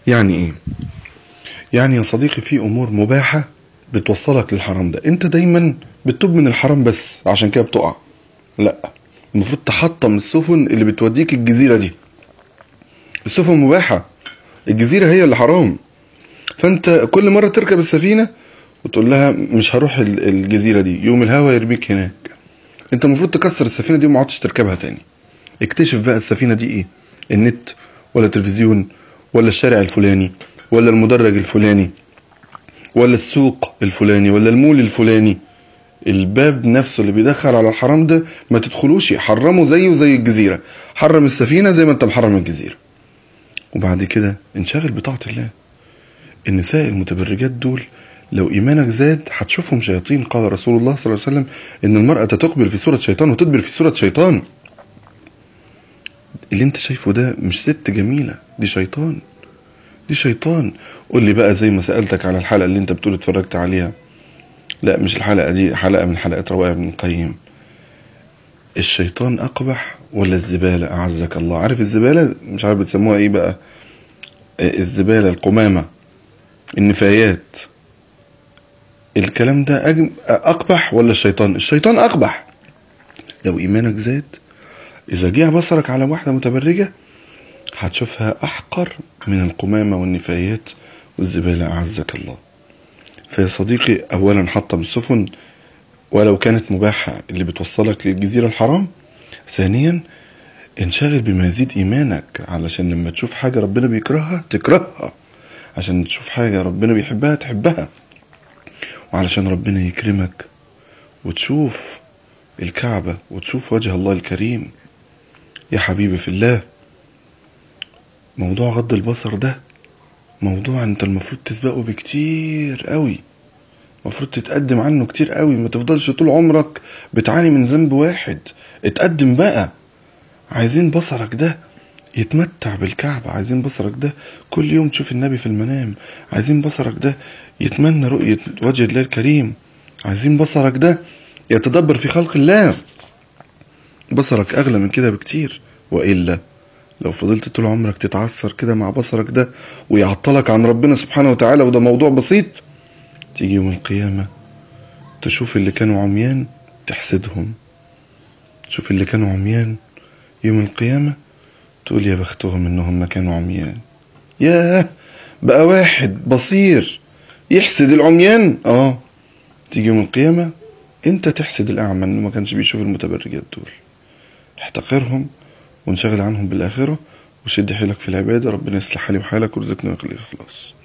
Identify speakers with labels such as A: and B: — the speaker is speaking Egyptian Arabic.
A: يعني ايه يعني يا صديقي في امور مباحة بتوصلك للحرام ده انت دايما بتتوب من الحرام بس عشان كده بتقع لا المفروض تحطم السفن اللي بتوديك الجزيرة دي السفن مباحة الجزيرة هي اللي حرام فانت كل مرة تركب السفينة وتقول لها مش هروح ال- الجزيرة دي يوم الهوا يرميك هناك انت المفروض تكسر السفينة دي وما عدتش تركبها تاني اكتشف بقى السفينة دي ايه النت ولا التلفزيون ولا الشارع الفلاني ولا المدرج الفلاني ولا السوق الفلاني ولا المول الفلاني الباب نفسه اللي بيدخل على الحرام ده ما تدخلوش حرمه زيه زي الجزيرة حرم السفينة زي ما انت محرم الجزيرة وبعد كده انشغل بطاعة الله النساء المتبرجات دول لو ايمانك زاد هتشوفهم شياطين قال رسول الله صلى الله عليه وسلم ان المرأة تقبل في صورة شيطان وتدبر في صورة شيطان اللي انت شايفه ده مش ست جميلة دي شيطان دي شيطان قول لي بقى زي ما سألتك على الحلقة اللي انت بتقول اتفرجت عليها لا مش الحلقة دي حلقة من حلقات روائع ابن القيم الشيطان أقبح ولا الزبالة أعزك الله عارف الزبالة مش عارف بتسموها ايه بقى آه، الزبالة القمامة النفايات الكلام ده أجم... أقبح ولا الشيطان الشيطان أقبح لو إيمانك زاد إذا جه بصرك على واحدة متبرجة هتشوفها أحقر من القمامة والنفايات والزبالة أعزك الله فيا صديقي أولا حطم السفن ولو كانت مباحة اللي بتوصلك للجزيرة الحرام ثانيا انشغل بما يزيد إيمانك علشان لما تشوف حاجة ربنا بيكرهها تكرهها عشان تشوف حاجة ربنا بيحبها تحبها وعلشان ربنا يكرمك وتشوف الكعبة وتشوف وجه الله الكريم يا حبيبي في الله موضوع غض البصر ده موضوع انت المفروض تسبقه بكتير قوي المفروض تتقدم عنه كتير قوي ما تفضلش طول عمرك بتعاني من ذنب واحد اتقدم بقى عايزين بصرك ده يتمتع بالكعبة عايزين بصرك ده كل يوم تشوف النبي في المنام عايزين بصرك ده يتمنى رؤية وجه الله الكريم عايزين بصرك ده يتدبر في خلق الله بصرك أغلى من كده بكتير وإلا لو فضلت طول عمرك تتعثر كده مع بصرك ده ويعطلك عن ربنا سبحانه وتعالى وده موضوع بسيط تيجي يوم القيامة تشوف اللي كانوا عميان تحسدهم تشوف اللي كانوا عميان يوم القيامة تقول يا بختهم انهم ما كانوا عميان ياه بقى واحد بصير يحسد العميان اه تيجي يوم القيامة انت تحسد الاعمى انه ما كانش بيشوف المتبرجات دول احتقرهم وانشغل عنهم بالاخرة وشد حيلك في العبادة ربنا يصلح حالي وحالك ويرزقنا الاخلاص